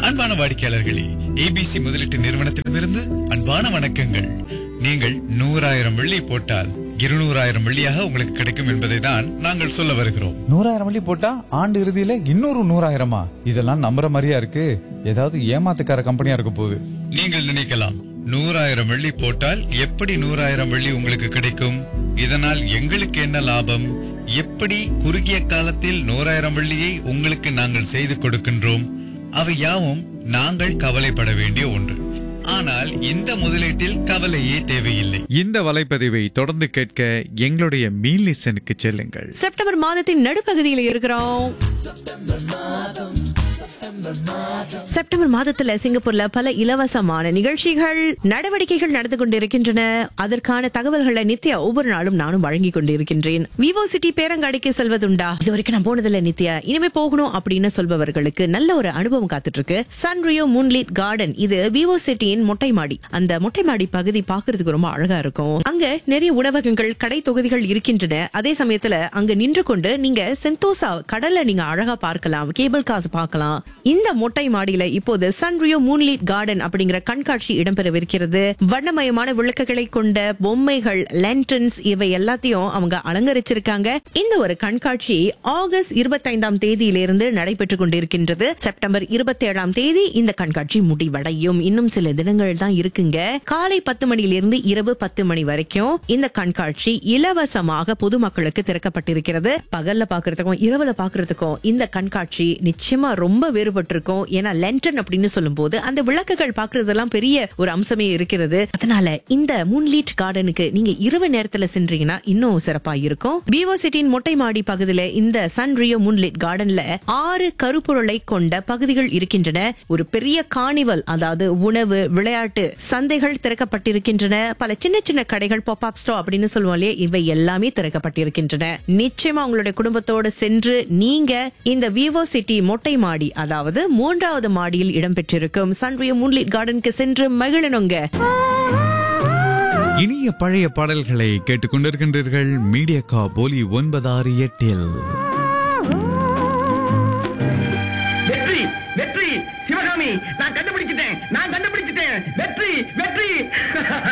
அன்பான வாடிக்கையாளர்களே ஏபிசி முதலீட்டு நிறுவனத்திடமிருந்து அன்பான வணக்கங்கள் நீங்கள் நூறாயிரம் வெள்ளி போட்டால் இருநூறாயிரம் வெள்ளியாக உங்களுக்கு கிடைக்கும் என்பதை தான் நாங்கள் சொல்ல வருகிறோம் நூறாயிரம் வள்ளி போட்டா ஆண்டு இறுதியில இன்னொரு நூறாயிரமா இதெல்லாம் நம்புற மாதிரியா இருக்கு ஏதாவது ஏமாத்துக்கார கம்பெனியா இருக்க போகுது நீங்கள் நினைக்கலாம் நூறாயிரம் வெள்ளி போட்டால் எப்படி நூறாயிரம் வெள்ளி உங்களுக்கு கிடைக்கும் இதனால் எங்களுக்கு என்ன லாபம் எப்படி குறுகிய காலத்தில் நூறாயிரம் வெள்ளியை உங்களுக்கு நாங்கள் செய்து கொடுக்கின்றோம் அவை யாவும் நாங்கள் கவலைப்பட வேண்டிய ஒன்று ஆனால் இந்த முதலீட்டில் கவலையே தேவையில்லை இந்த வலைப்பதிவை தொடர்ந்து கேட்க எங்களுடைய மீல் லிசனுக்கு செல்லுங்கள் செப்டம்பர் மாதத்தின் நடுப்பகுதியில் இருக்கிறோம் செப்டம்பர் மாதத்துல சிங்கப்பூர்ல பல இலவசமான நிகழ்ச்சிகள் நடவடிக்கைகள் நடந்து கொண்டிருக்கின்றன அதற்கான தகவல்களை நித்யா ஒவ்வொரு நாளும் நானும் வழங்கி கொண்டிருக்கின்றேன் விவோ சிட்டி பேரங்காடிக்கு செல்வதுண்டா இது வரைக்கும் நான் போனதில்ல நித்யா இனிமே போகணும் அப்படின்னு சொல்பவர்களுக்கு நல்ல ஒரு அனுபவம் காத்துட்டு இருக்கு சன்ரியோ மூன்லீட் கார்டன் இது விவோ சிட்டியின் மொட்டை மாடி அந்த மொட்டை மாடி பகுதி பாக்குறதுக்கு ரொம்ப அழகா இருக்கும் அங்க நிறைய உணவகங்கள் கடை தொகுதிகள் இருக்கின்றன அதே சமயத்துல அங்க நின்று கொண்டு நீங்க செந்தோசா கடலை நீங்க அழகா பார்க்கலாம் கேபிள் காசு பார்க்கலாம் இந்த மொட்டை மாடியில இப்போது சன்ரியோ மூன்லீட் கார்டன் அப்படிங்கிற கண்காட்சி இடம்பெறவிருக்கிறது வண்ணமயமான விளக்குகளை கொண்ட பொம்மைகள் லென்டன்ஸ் இவை எல்லாத்தையும் அவங்க அலங்கரிச்சிருக்காங்க இந்த ஒரு கண்காட்சி ஆகஸ்ட் இருபத்தைந்தாம் தேதியிலிருந்து நடைபெற்றுக் கொண்டிருக்கின்றது செப்டம்பர் இருபத்தி ஏழாம் தேதி இந்த கண்காட்சி முடிவடையும் இன்னும் சில தினங்கள் தான் இருக்குங்க காலை பத்து மணியிலிருந்து இரவு பத்து மணி வரைக்கும் இந்த கண்காட்சி இலவசமாக பொதுமக்களுக்கு திறக்கப்பட்டிருக்கிறது பகல்ல பாக்குறதுக்கும் இரவுல பாக்குறதுக்கும் இந்த கண்காட்சி நிச்சயமா ரொம்ப வேறுபட்டிருக்கும் ஏன்னா லென்டன் அப்படின்னு சொல்லும்போது அந்த விளக்குகள் பாக்குறதெல்லாம் பெரிய ஒரு அம்சமே இருக்கிறது அதனால இந்த மூன்லீட் கார்டனுக்கு நீங்க இரவு நேரத்துல சென்றீங்கன்னா இன்னும் சிறப்பா இருக்கும் பிஓ சிட்டியின் மொட்டை மாடி பகுதியில இந்த சன் ரியோ மூன்லீட் கார்டன்ல ஆறு கருப்பொருளை கொண்ட பகுதிகள் இருக்கின்றன ஒரு பெரிய கார்னிவல் அதாவது உணவு விளையாட்டு சந்தைகள் திறக்கப்பட்டிருக்கின்றன பல சின்ன சின்ன கடைகள் பாப் அப் ஸ்டோ அப்படின்னு சொல்லுவோம் இல்லையா இவை எல்லாமே திறக்கப்பட்டிருக்கின்றன நிச்சயமா உங்களுடைய குடும்பத்தோடு சென்று நீங்க இந்த விவோ சிட்டி மொட்டை மாடி அதாவது மூன்றாவது மாடியில் இடம்பெற்றிருக்கும் சன்ரியோ மூன்லீட் கார்டனுக்கு சென்று மகிழனுங்க இனிய பழைய பாடல்களை கேட்டுக்கொண்டிருக்கின்றீர்கள் மீடியா கா போலி ஒன்பதாறு எட்டில் வெற்றி வெற்றி சிவகாமி நான் கண்டுபிடிச்சிட்டேன் நான் கண்டுபிடிச்சிட்டேன் வெற்றி வெற்றி